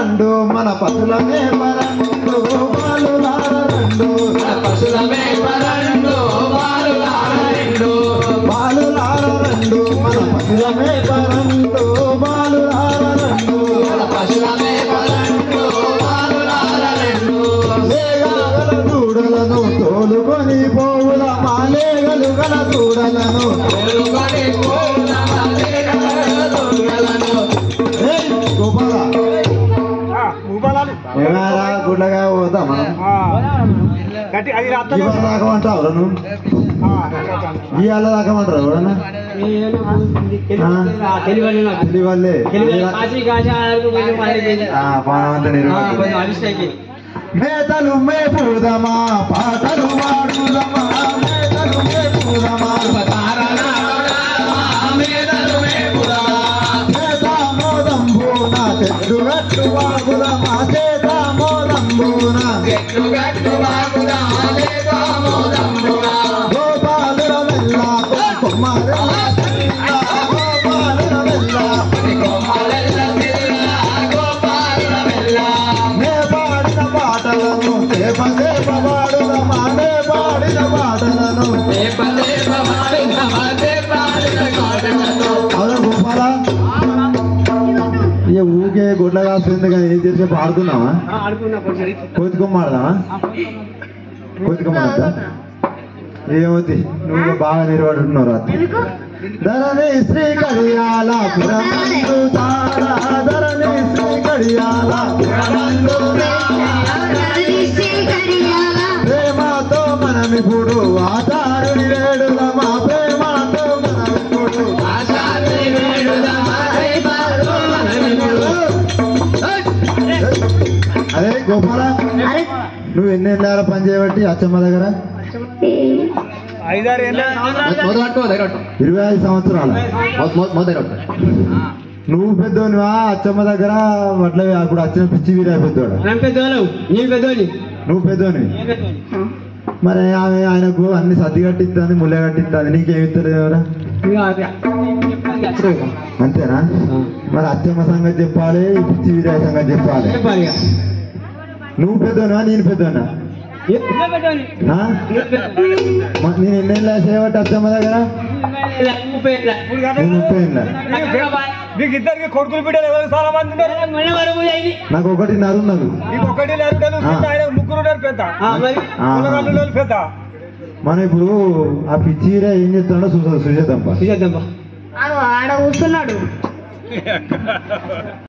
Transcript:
రెండు మన పశులమే పరండు బాలులార రెండు పశులమే పరండు బాలులార రెండు బాలులార రెండు మన పశులమే పరండు బాలులార రెండు పశులమే పరండు బాలులార రెండు లేగల దూడలను తోలుకొని పోవుల మాలేగలు గల దూడలను వెలుగని పూల దొంగలను ఏయ్, గోపాల ఏమైనా గుడ్లగా పోతా మనం ఇవాళ దాకమంటావు నువ్వు ఇవాళ దాకమంటారు ఎవరన్నా తెలివి వల్లే ఆ, పానమంతా నిర్వహించు. మేతలు మేపుదమా పాటలు పాడుదమా మేతలు మేపుదమా చేతామోదంబూన చెట్టు గట్టు వాగుదమా చేతామోదంబూన గోపాలుల వెళ్ళ కొమ్మరెల్ల పిల్ల, గోపాలుల వెళ్ళ నే పాడిన పాటలను దేవ దేవ పాడుదమా నే పాడిన పాటలను అవును గోపాల ఇక ఊకే గుడ్ల కాస్తుంది కానీ ఏం చేసి పాడుతున్నావా కోతికొమ్మాడదామా కోతికొమ్మాడతా ఏమవుతుంది నువ్వు బాగా నిలబడుతున్నావు రాత్రి ధరణి శ్రీ కడియాల పురమందు తారా ధరణి శ్రీ కడియాల పురమందు ప్రేమతో మనమిప్పుడు ఆచారుని వేడుదమా ప్రేమతో మనమిప్పుడు అదే గోపాల నువ్వు ఎన్ని ఏళ్ళ పని చేయబట్టి అచ్చమ్మ దగ్గర ఇరవై ఐదు సంవత్సరాలు నువ్వు పెద్దోనివా అచ్చమ్మ దగ్గర అట్లా అప్పుడు వచ్చిన పిచ్చి వీరా పెద్దోడు నువ్వు పెద్దోని మరి ఆమె ఆయనకు అన్ని సర్ది కట్టిస్తుంది ముళ్ళ కట్టిస్తుంది నీకేమి ఇస్తుంది ఎవరా అంతేనా మరి అచ్చమ్మ సంగతి చెప్పాలి ఈ పిచ్చి వీరా సంగతి చెప్పాలి నువ్వు పెద్దోనా నేను పెద్దోనా ఆ? మ- నేను ఎన్నేళ్ళ చేయబట్టి అచ్చమ్మ దగ్గర నేను ముప్పై ఏళ్ళ మీకు ఇద్దరికి కొడుకులు బిడ్డలు ఎవరు చాలా మంది ఉన్నారు నాకు ఒకటి నరున్నది మీకు ఒకటి నరుడలు ఆ. ఆయన ముగ్గురు ఉన్నారు పెద్ద ఆ. ముగ్గురు పెద్ద మనం ఇప్పుడు ఆ పిచ్చి వీరా ఏం చెప్తాడో చూసా చూసేద్దాం ఆడ కూర్చున్నాడు